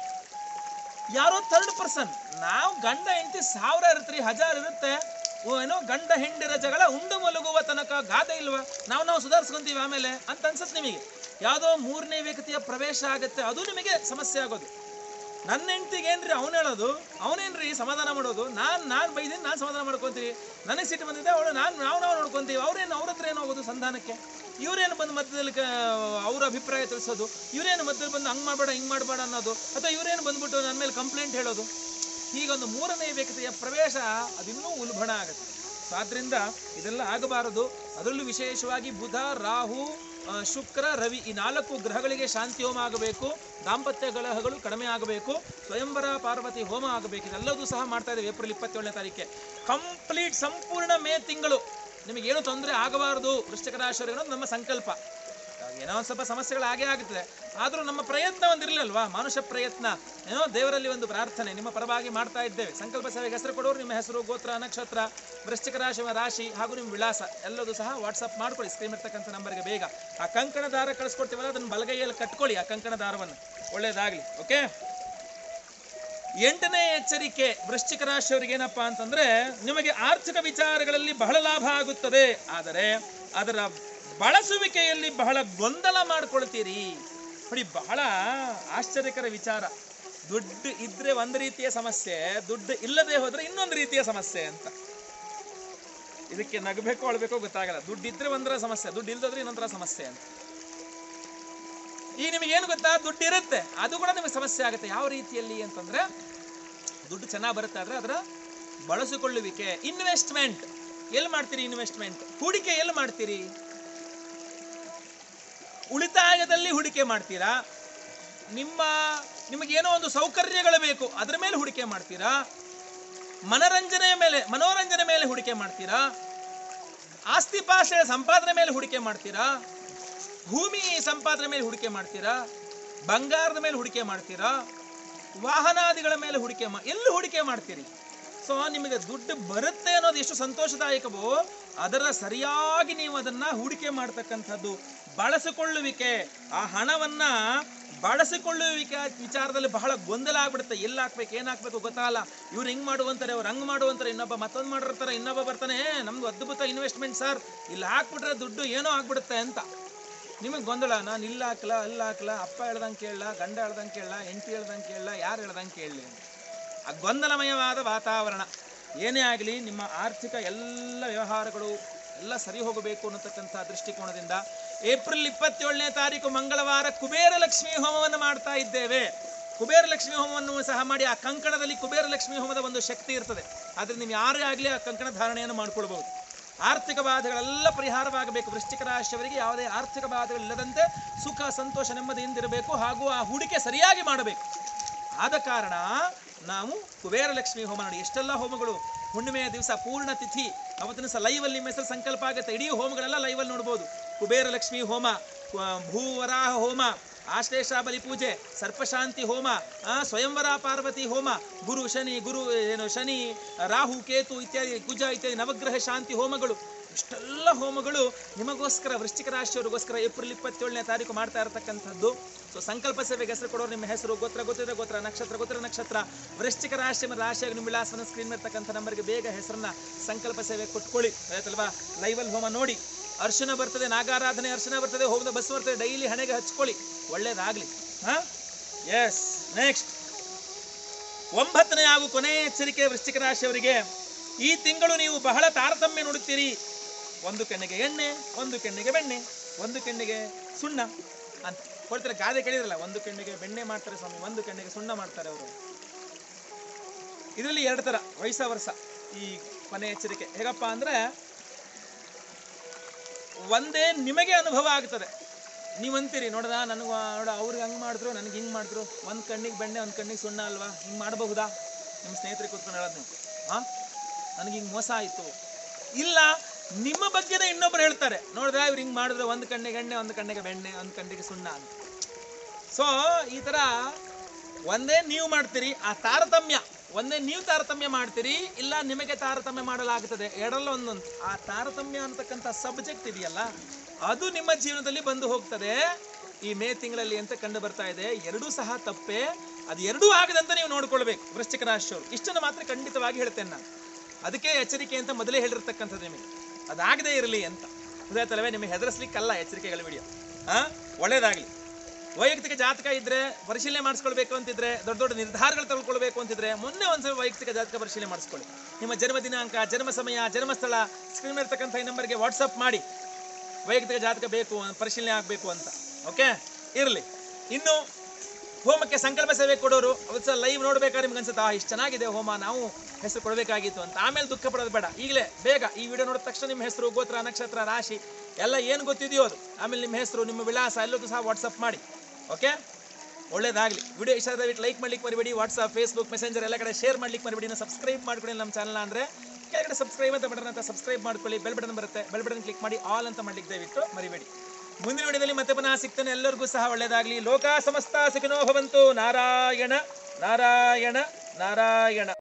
S1: ಯಾರೋ ಥರ್ಡ್ ಪರ್ಸನ್ ನಾವು ಗಂಡ ಹೆಂಡತಿ ಸಾವಿರ ಇರುತ್ತೆ ಹಜಾರ್ ಇರುತ್ತೆ ಓ ಏನೋ ಗಂಡ ಹೆಂಡಿರ ಜಗಳ ಉಂಡು ಮಲಗುವ ತನಕ ಗಾದೆ ಇಲ್ವಾ ನಾವು ನಾವು ಸುಧಾರಿಸ್ಕೊಂತೀವಿ ಆಮೇಲೆ ಅಂತ ಅನ್ಸುತ್ತೆ ನಿಮಗೆ ಯಾವುದೋ ಮೂರನೇ ವ್ಯಕ್ತಿಯ ಪ್ರವೇಶ ಆಗುತ್ತೆ ಅದು ನಿಮಗೆ ಸಮಸ್ಯೆ ಆಗೋದು ನನ್ನ ಹೆಂಡ್ತಿಗೆ ಏನ್ರಿ ಅವ್ನು ಹೇಳೋದು ಅವನೇನ್ರಿ ಸಮಾಧಾನ ಮಾಡೋದು ನಾನು ನಾನು ಬೈದೀನಿ ನಾನು ಸಮಾಧಾನ ಮಾಡ್ಕೊಂತೀವಿ ನನಗೆ ಸಿಟ್ಟು ಬಂದಿದೆ ಅವಳು ನಾನು ನಾವು ನಾವು ನೋಡ್ಕೊಂತೀವಿ ಅವ್ರೇನು ಅವ್ರ ಹತ್ರ ಏನು ಹೋಗೋದು ಸಂಧಾನಕ್ಕೆ ಇವರೇನು ಬಂದು ಮಧ್ಯದಲ್ಲಿ ಕ- ಅವ್ರ ಅಭಿಪ್ರಾಯ ತಿಳಿಸೋದು ಇವರೇನು ಮಧ್ಯದಲ್ಲಿ ಬಂದು ಹಂಗೆ ಮಾಡಬೇಡ ಹಿಂಗೆ ಮಾಡಬೇಡ ಅನ್ನೋದು ಅಥವಾ ಇವರೇನು ಬಂದ್ಬಿಟ್ಟು ನನ್ನ ಮೇಲೆ ಕಂಪ್ಲೇಂಟ್ ಹೇಳೋದು ಹೀಗೊಂದು ಮೂರನೇ ವ್ಯಕ್ತಿಯ ಪ್ರವೇಶ ಅದಿನ್ನೂ ಉಲ್ಬಣ ಆಗುತ್ತೆ ಸೊ ಆದ್ರಿಂದ ಇದೆಲ್ಲ ಆಗಬಾರದು ಅದರಲ್ಲೂ ವಿಶೇಷವಾಗಿ ಬುಧ ರಾಹು ಆ, ಶುಕ್ರ ರವಿ ಈ ನಾಲ್ಕು ಗ್ರಹಗಳಿಗೆ ಶಾಂತಿ ಹೋಮ ಆಗಬೇಕು ದಾಂಪತ್ಯ ಕಲಹಗಳು ಕಡಿಮೆ ಆಗಬೇಕು ಸ್ವಯಂವರ ಪಾರ್ವತಿ ಹೋಮ ಆಗಬೇಕು ಇದೆಲ್ಲದೂ ಸಹ ಮಾಡ್ತಾ ಇದ್ದೇವೆ ಏಪ್ರಿಲ್ ಇಪ್ಪತ್ತೇಳನೇ ತಾರೀಕೆ ಕಂಪ್ಲೀಟ್ ಸಂಪೂರ್ಣ ಮೇ ತಿಂಗಳು ನಿಮಗೇನು ತೊಂದರೆ ಆಗಬಾರದು ವೃಶ್ಚಿಕ ರಾಶಿಯವರಿಗೆ ಅನ್ನೋದು ನಮ್ಮ ಸಂಕಲ್ಪ ಏನೋ ಒಂದು ಸ್ವಲ್ಪ ಸಮಸ್ಯೆಗಳು ಆಗೇ ಆಗುತ್ತದೆ ಆದರೂ ನಮ್ಮ ಪ್ರಯತ್ನ ಒಂದಿರಲಿಲ್ವಾ ಮಾನುಷ ಪ್ರಯತ್ನ ಏನೋ ದೇವರಲ್ಲಿ ಒಂದು ಪ್ರಾರ್ಥನೆ ನಿಮ್ಮ ಪರವಾಗಿ ಮಾಡ್ತಾ ಇದ್ದೇವೆ ಸಂಕಲ್ಪ ಸೇವೆಗೆ ಹೆಸರು ಕೊಡೋರು ನಿಮ್ಮ ಹೆಸರು ಗೋತ್ರ ನಕ್ಷತ್ರ ವೃಶ್ಚಿಕ ರಾಶಿ ರಾಶಿ ಹಾಗೂ ನಿಮ್ಮ ವಿಳಾಸ ಎಲ್ಲದೂ ಸಹ ವಾಟ್ಸಪ್ ಮಾಡ್ಕೊಳ್ಳಿ ಸ್ಕ್ರೀನ್ ಇರ್ತಕ್ಕಂಥ ನಂಬರ್ಗೆ ಬೇಗ ಆ ಕಂಕಣ ದಾರ ಕಳಿಸ್ಕೊಡ್ತೀವಲ್ಲ ಅದನ್ನು ಬಲಗೈಯಲ್ಲಿ ಕಟ್ಕೊಳ್ಳಿ ಆ ಕಂಕಣ ದಾರವನ್ನು ಒಳ್ಳೇದಾಗಲಿ ಓಕೆ ಎಂಟನೇ ಎಚ್ಚರಿಕೆ ವೃಶ್ಚಿಕ ರಾಶಿಯವರಿಗೆ ಏನಪ್ಪಾ ಅಂತಂದ್ರೆ ನಿಮಗೆ ಆರ್ಥಿಕ ವಿಚಾರಗಳಲ್ಲಿ ಬಹಳ ಲಾಭ ಆಗುತ್ತದೆ ಆದರೆ ಅದರ ಬಳಸುವಿಕೆಯಲ್ಲಿ ಬಹಳ ಗೊಂದಲ ಮಾಡ್ಕೊಳ್ತೀರಿ ನೋಡಿ ಬಹಳ ಆಶ್ಚರ್ಯಕರ ವಿಚಾರ ದುಡ್ಡು ಇದ್ರೆ ಒಂದು ರೀತಿಯ ಸಮಸ್ಯೆ ದುಡ್ಡು ಇಲ್ಲದೆ ಹೋದ್ರೆ ಇನ್ನೊಂದು ರೀತಿಯ ಸಮಸ್ಯೆ ಅಂತ ಇದಕ್ಕೆ ನಗಬೇಕೋ ಅಳ್ಬೇಕೋ ಗೊತ್ತಾಗಲ್ಲ ದುಡ್ಡು ಇದ್ರೆ ಒಂದರ ಸಮಸ್ಯೆ ದುಡ್ಡು ಇಲ್ದೋದ್ರೆ ಇನ್ನೊಂದರ ಸಮಸ್ಯೆ ಅಂತ ಈಗ ನಿಮಗೆ ಏನು ಗೊತ್ತಾ ದುಡ್ಡು ಇರುತ್ತೆ ಅದು ಕೂಡ ನಿಮಗೆ ಸಮಸ್ಯೆ ಆಗುತ್ತೆ ಯಾವ ರೀತಿಯಲ್ಲಿ ಅಂತಂದ್ರೆ ದುಡ್ಡು ಚೆನ್ನಾಗಿ ಬರುತ್ತೆ ಆದ್ರೆ ಅದರ ಬಳಸಿಕೊಳ್ಳುವಿಕೆ ಇನ್ವೆಸ್ಟ್ಮೆಂಟ್ ಎಲ್ಲಿ ಮಾಡ್ತೀರಿ ಇನ್ವೆಸ್ಟ್ಮೆಂಟ್ ಹೂಡಿಕೆ ಎಲ್ಲಿ ಮಾಡ್ತೀರಿ ಉಳಿತಾಯದಲ್ಲಿ ಹೂಡಿಕೆ ಮಾಡ್ತೀರಾ ನಿಮ್ಮ ನಿಮಗೇನೋ ಒಂದು ಸೌಕರ್ಯಗಳು ಬೇಕು ಅದರ ಮೇಲೆ ಹೂಡಿಕೆ ಮಾಡ್ತೀರಾ ಮನರಂಜನೆಯ ಮೇಲೆ ಮನೋರಂಜನೆ ಮೇಲೆ ಹೂಡಿಕೆ ಮಾಡ್ತೀರಾ ಆಸ್ತಿ ಪಾಸ್ತಿಯ ಸಂಪಾದನೆ ಮೇಲೆ ಹೂಡಿಕೆ ಮಾಡ್ತೀರಾ ಭೂಮಿ ಸಂಪಾದನೆ ಮೇಲೆ ಹೂಡಿಕೆ ಮಾಡ್ತೀರಾ ಬಂಗಾರದ ಮೇಲೆ ಹೂಡಿಕೆ ಮಾಡ್ತೀರಾ ವಾಹನಾದಿಗಳ ಮೇಲೆ ಹೂಡಿಕೆ ಮಾ ಎಲ್ಲಿ ಹೂಡಿಕೆ ಮಾಡ್ತೀರಿ ಸೊ ನಿಮಗೆ ದುಡ್ಡು ಬರುತ್ತೆ ಅನ್ನೋದು ಎಷ್ಟು ಸಂತೋಷದಾಯಕವೋ ಅದರ ಸರಿಯಾಗಿ ನೀವು ಅದನ್ನ ಹೂಡಿಕೆ ಮಾಡ್ತಕ್ಕಂಥದ್ದು ಬಳಸಿಕೊಳ್ಳುವಿಕೆ ಆ ಹಣವನ್ನ ಬಳಸಿಕೊಳ್ಳುವಿಕೆ ವಿಚಾರದಲ್ಲಿ ಬಹಳ ಗೊಂದಲ ಆಗ್ಬಿಡುತ್ತೆ ಎಲ್ಲಿ ಹಾಕ್ಬೇಕು ಏನ್ ಹಾಕ್ಬೇಕು ಗೊತ್ತಾಗಲ್ಲ ಇವ್ರು ಹಿಂಗ್ ಮಾಡುವಂತಾರೆ ಅವ್ರು ಹಂಗ್ ಮಾಡುವಂತಾರೆ ಇನ್ನೊಬ್ಬ ಮತ್ತೊಂದು ಮಾಡಿರ್ತಾರೆ ಇನ್ನೊಬ್ಬ ಬರ್ತಾನೆ "ಏ, ನಮ್ದು ಅದ್ಭುತ ಇನ್ವೆಸ್ಟ್ಮೆಂಟ್ ಸರ್ ಇಲ್ಲಿ ಹಾಕ್ಬಿಟ್ರೆ ದುಡ್ಡು ಏನೋ ಆಗ್ಬಿಡುತ್ತೆ ಅಂತ ನಿಮಗೆ ಗೊಂದಲ ನಾನು ಇಲ್ಲ ಹಾಕ್ಲ ಅಲ್ಲಿ ಹಾಕ್ಲ ಅಪ್ಪ ಹೇಳ್ದಂಗೆ ಕೇಳಲ್ಲ ಗಂಡ ಹೇಳ್ದಂಗೆ ಕೇಳಲ್ಲ ಹೆಂಡತಿ ಹೇಳ್ದಂಗೆ ಕೇಳಲ್ಲ ಯಾರು ಹೇಳ್ದಂಗೆ ಕೇಳಲಿ ಆ ಗೊಂದಲಮಯವಾದ ವಾತಾವರಣ ಏನೇ ಆಗಲಿ ನಿಮ್ಮ ಆರ್ಥಿಕ ಎಲ್ಲ ವ್ಯವಹಾರಗಳು ಎಲ್ಲ ಸರಿ ಹೋಗಬೇಕು ಅನ್ನತಕ್ಕಂಥ ದೃಷ್ಟಿಕೋನದಿಂದ ಏಪ್ರಿಲ್ ಇಪ್ಪತ್ತೇಳನೇ ತಾರೀಕು ಮಂಗಳವಾರ ಕುಬೇರ ಲಕ್ಷ್ಮಿ ಹೋಮವನ್ನು ಮಾಡ್ತಾ ಇದ್ದೇವೆ ಕುಬೇರ ಲಕ್ಷ್ಮಿ ಹೋಮವನ್ನು ಸಹ ಮಾಡಿ ಆ ಕಂಕಣದಲ್ಲಿ ಕುಬೇರ ಲಕ್ಷ್ಮಿ ಹೋಮದ ಒಂದು ಶಕ್ತಿ ಇರ್ತದೆ ಆದ್ರೆ ನೀವು ಯಾರೇ ಆಗಲಿ ಆ ಕಂಕಣ ಧಾರಣೆಯನ್ನು ಮಾಡ್ಕೊಳ್ಬಹುದು ಆರ್ಥಿಕ ಬಾಧೆಗಳೆಲ್ಲ ಪರಿಹಾರವಾಗಬೇಕು ವೃಶ್ಚಿಕ ರಾಶಿಯವರಿಗೆ ಯಾವುದೇ ಆರ್ಥಿಕ ಬಾಧೆಗಳಿಲ್ಲದಂತೆ ಸುಖ ಸಂತೋಷ ನೆಮ್ಮದಿಯಿಂದಿರಬೇಕು ಹಾಗೂ ಆ ಹೂಡಿಕೆ ಸರಿಯಾಗಿ ಮಾಡಬೇಕು ಆದ ಕಾರಣ ನಾವು ಕುಬೇರ ಲಕ್ಷ್ಮಿ ಹೋಮ ನೋಡಿ ಎಷ್ಟೆಲ್ಲ ಹೋಮಗಳು ಹುಣ್ಣಿಮೆಯ ದಿವಸ ಪೂರ್ಣ ತಿಥಿ ಅವತ್ತಿನ ಸಹ ಲೈವಲ್ಲಿ ನಿಮ್ಮ ಹೆಸರು ಸಂಕಲ್ಪ ಆಗುತ್ತೆ ಇಡೀ ಹೋಮಗಳೆಲ್ಲ ಲೈವಲ್ಲಿ ನೋಡ್ಬೋದು ಕುಬೇರ ಲಕ್ಷ್ಮಿ ಹೋಮ ಕು- ಭೂವರಾಹ ಹೋಮ ಆಶ್ಲೇಷ ಬಲಿ ಪೂಜೆ ಸರ್ಪಶಾಂತಿ ಹೋಮ ಆ, ಸ್ವಯಂವರ ಪಾರ್ವತಿ ಹೋಮ ಗುರು ಶನಿ ಗುರು ಏನು ಶನಿ ರಾಹು ಕೇತು ಇತ್ಯಾದಿ ಕುಜ ಇತ್ಯಾದಿ ನವಗ್ರಹ ಶಾಂತಿ ಹೋಮಗಳು ಇಷ್ಟೆಲ್ಲ ಹೋಮಗಳು ನಿಮಗೋಸ್ಕರ ವೃಶ್ಚಿಕ ರಾಶಿಯವರಿಗೋಸ್ಕರ ಏಪ್ರಿಲ್ ಇಪ್ಪತ್ತೇಳನೇ ತಾರೀಕು ಮಾಡ್ತಾ ಇರತಕ್ಕಂಥದ್ದು ಸೊ ಸಂಕಲ್ಪ ಸೇವೆಗೆ ಹೆಸರು ಕೊಡೋರು ನಿಮ್ಮ ಹೆಸರು ಗೋತ್ರ ಗೊತ್ತಿದೆ ಗೋತ್ರ ನಕ್ಷತ್ರ ಗೊತ್ತಿರ ನಕ್ಷತ್ರ ವೃಶ್ಚಿಕ ರಾಶಿ ಮತ್ತು ರಾಶಿಯಾಗಿ ನಿಮ್ಮ ವಿಳಾಸನ ಸ್ಕ್ರೀನ್ ಮೇಲೆ ಇರ್ತಕ್ಕಂಥ ನಂಬರ್ಗೆ ಬೇಗ ಹೆಸರನ್ನ ಸಂಕಲ್ಪ ಸೇವೆ ಕೊಟ್ಕೊಳ್ಳಿ ಆಯ್ತಲ್ವಾ ಲೈವಲ್ಲಿ ಹೋಮ ನೋಡಿ ಅರ್ಶನ ಬರ್ತದೆ ನಾಗಾರಾಧನೆ ಅರ್ಶನ ಬರ್ತದೆ ಹೋಮದ ಬಸ್ ಬರ್ತದೆ ಡೈಲಿ ಹಣೆಗೆ ಹಚ್ಕೊಳ್ಳಿ ಒಳ್ಳೇದಾಗ್ಲಿ ಹಾ ಎಸ್ ನೆಕ್ಸ್ಟ್ ಒಂಬತ್ತನೇ ಹಾಗೂ ಕೊನೆಯ ಎಚ್ಚರಿಕೆ ವೃಶ್ಚಿಕ ರಾಶಿಯವರಿಗೆ ಈ ತಿಂಗಳು ನೀವು ಬಹಳ ತಾರತಮ್ಯ ನೋಡುತ್ತೀರಿ ಒಂದು ಕಣ್ಣಿಗೆ ಎಣ್ಣೆ ಒಂದು ಕಣ್ಣಿಗೆ ಬೆಣ್ಣೆ ಒಂದು ಕಣ್ಣಿಗೆ ಸುಣ್ಣ ಅಂತ ಕೊಡ್ತಾರೆ ಗಾದೆ ಕೇಳಿದ್ರಲ್ಲ ಒಂದು ಕಣ್ಣಿಗೆ ಬೆಣ್ಣೆ ಮಾಡ್ತಾರೆ ಸ್ವಾಮಿ ಒಂದು ಕಣ್ಣಿಗೆ ಸುಣ್ಣ ಮಾಡ್ತಾರೆ ಅವರು ಇದರಲ್ಲಿ ಎರಡು ತರ ವಯಸ್ಸ ವರ್ಷ ಈ ಕೊನೆ ಎಚ್ಚರಿಕೆ ಹೇಗಪ್ಪ ಅಂದ್ರೆ ಒಂದೇ ನಿಮಗೆ ಅನುಭವ ಆಗ್ತದೆ ನೀವು ಅಂತೀರಿ ನೋಡ್ದ ನನಗೆ ನೋಡ ಅವ್ರಿಗೆ ಹಂಗೆ ಮಾಡಿದ್ರು ನನಗೆ ಹಿಂಗೆ ಮಾಡಿದ್ರು ಒಂದು ಕಣ್ಣಿಗೆ ಬೆಣ್ಣೆ ಒಂದು ಕಣ್ಣಿಗೆ ಸುಣ್ಣ ಅಲ್ವಾ ಹಿಂಗೆ ಮಾಡಬಹುದಾ ನಿಮ್ಮ ಸ್ನೇಹಿತರಿಗೆ ಕೂತ್ಕೊಂಡು ಹೇಳೋದು ನೀವು ಹಾಂ ನನಗೆ ಹಿಂಗೆ ಮೋಸ ಆಯಿತು ಇಲ್ಲ ನಿಮ್ಮ ಬಗ್ಗೆನೇ ಇನ್ನೊಬ್ರು ಹೇಳ್ತಾರೆ ನೋಡ್ದ ಇವ್ರು ಹಿಂಗೆ ಮಾಡಿದ್ರು ಒಂದು ಕಣ್ಣಿಗೆ ಎಣ್ಣೆ ಒಂದು ಕಣ್ಣಿಗೆ ಬೆಣ್ಣೆ ಒಂದು ಕಣ್ಣಿಗೆ ಸುಣ್ಣ ಅಂತ ಸೊ ಈ ಥರ ಒಂದೇ ನೀವು ಮಾಡ್ತೀರಿ ಆ ತಾರತಮ್ಯ ಒಂದೇ ನೀವು ತಾರತಮ್ಯ ಮಾಡ್ತೀರಿ ಇಲ್ಲ ನಿಮಗೆ ತಾರತಮ್ಯ ಮಾಡಲಾಗುತ್ತದೆ ಎರಡಲ್ಲ ಒಂದೊಂದು ಆ ತಾರತಮ್ಯ ಅಂತಕ್ಕಂಥ ಸಬ್ಜೆಕ್ಟ್ ಇದೆಯಲ್ಲ ಅದು ನಿಮ್ಮ ಜೀವನದಲ್ಲಿ ಬಂದು ಹೋಗ್ತದೆ ಈ ಮೇ ತಿಂಗಳಲ್ಲಿ ಅಂತ ಕಂಡು ಬರ್ತಾ ಇದೆ ಎರಡೂ ಸಹ ತಪ್ಪೆ ಅದು ಎರಡೂ ಆಗದಂತೆ ನೀವು ನೋಡ್ಕೊಳ್ಬೇಕು ವೃಶ್ಚಿಕ ರಾಶಿಯವರು ಇಷ್ಟನ್ನು ಮಾತ್ರ ಖಂಡಿತವಾಗಿ ಹೇಳ್ತೇನೆ ನಾನು ಅದಕ್ಕೆ ಎಚ್ಚರಿಕೆ ಅಂತ ಮೊದಲೇ ಹೇಳಿರ್ತಕ್ಕಂಥದ್ದು ನಿಮಗೆ ಅದಾಗದೇ ಇರಲಿ ಅಂತ ಗೊತ್ತಾಯ್ತಲ್ಲವೇ ನಿಮಗೆ ಹೆದರಿಸ್ಲಿಕ್ಕಲ್ಲ ಎಚ್ಚರಿಕೆಗಳ ವಿಡಿಯೋ ಹಾ ಒಳ್ಳೇದಾಗಲಿ ವೈಯಕ್ತಿಕ ಜಾತಕ ಇದ್ರೆ ಪರಿಶೀಲನೆ ಮಾಡಿಸ್ಕೊಳ್ಬೇಕು ಅಂತಿದ್ರೆ ದೊಡ್ಡ ದೊಡ್ಡ ನಿರ್ಧಾರಗಳು ತೆಗೆದುಕೊಳ್ಬೇಕು ಅಂತಿದ್ರೆ ಮೊನ್ನೆ ಒಂದ್ಸಲ ವೈಯಕ್ತಿಕ ಜಾತಕ ಪರಿಶೀಲನೆ ಮಾಡಿಸ್ಕೊಳ್ಳಿ ನಿಮ್ಮ ಜನ್ಮ ದಿನಾಂಕ ಜನ್ಮ ಸಮಯ ಜನ್ಮಸ್ಥಳ ಸ್ಕ್ರೀನ್ ಇರ್ತಕ್ಕಂಥ ಈ ನಂಬರ್ಗೆ ವಾಟ್ಸಪ್ ಮಾಡಿ ವೈಯಕ್ತಿಕ ಜಾತಕ ಬೇಕು ಪರಿಶೀಲನೆ ಆಗಬೇಕು ಅಂತ ಓಕೆ ಇರಲಿ ಇನ್ನು ಹೋಮಕ್ಕೆ ಸಂಕಲ್ಪ ಸೇವೆ ಕೊಡೋರು ಅವತ್ತು ಸಹ ಲೈವ್ ನೋಡ್ಬೇಕಾದ್ರೆ ನಿಮ್ಗೆ ಅನ್ಸುತ್ತೆ ಆ ಇಷ್ಟು ಚೆನ್ನಾಗಿದೆ ಹೋಮ ನಾವು ಹೆಸರು ಕೊಡಬೇಕಾಗಿತ್ತು ಅಂತ ಆಮೇಲೆ ದುಃಖ ಪಡೋದು ಬೇಡ ಈಗಲೇ ಬೇಗ ಈ ವಿಡಿಯೋ ನೋಡಿದ ತಕ್ಷಣ ನಿಮ್ಮ ಹೆಸರು ಗೋತ್ರ ನಕ್ಷತ್ರ ರಾಶಿ ಎಲ್ಲ ಏನು ಗೊತ್ತಿದೆಯೋ ಅದು ಆಮೇಲೆ ನಿಮ್ಮ ಹೆಸರು ನಿಮ್ಮ ವಿಳಾಸ ಎಲ್ಲದೂ ಸಹ ವಾಟ್ಸಪ್ ಮಾಡಿ ಓಕೆ ಒಳ್ಳೇದಾಗಲಿ ವಿಡಿಯೋ ಇಷ್ಟ ದಯವಿಟ್ಟು ಲೈಕ್ ಮಾಡ್ಲಿಕ್ಕೆ ಮರಿಬೇಡಿ ವಾಟ್ಸಪ್ ಫೇಸ್ಬುಕ್ ಮೆಸೆಂಜರ್ ಎಲ್ಲ ಕಡೆ ಶೇರ್ ಮಾಡ್ಲಿಕ್ಕೆ ಮರಿಬೇಡಿ ಇನ್ನು ಸಬ್ಸ್ಕ್ರೈಬ್ ಮಾಡ್ಕೊಳ್ಳಿ ನಮ್ಮ ಚಾನಲ್ ಅಂದರೆ ಕೆಳಗಡೆ ಸಬ್ಸ್ಕ್ರೈಬ್ ಅಂತ ಬಟನ್ ಅಂತ ಸಬ್ಸ್ಕ್ರೈಬ್ ಮಾಡ್ಕೊಳ್ಳಿ ಬೆಲ್ ಬಟನ್ ಬರುತ್ತೆ ಬೆಲ್ ಬಟನ್ ಕ್ಲಿಕ್ ಮಾಡಿ ಆಲ್ ಅಂತ ಮಾಡ್ಲಿಕ್ಕೆ ದಯವಿಟ್ಟು ಮರಿಬೇಡಿ ಮುಂದಿನ ವಿಡಿಯೋದಲ್ಲಿ ಮತ್ತೆ ಪುನಃ ಸಿಗ್ತಾನೆ ಎಲ್ಲರಿಗೂ ಸಹ ಒಳ್ಳೇದಾಗಲಿ ಲೋಕ ಸಮಸ್ತ ಸುಖಿನೋ ಭವಂತು ನಾರಾಯಣ ನಾರಾಯಣ ನಾರಾಯಣ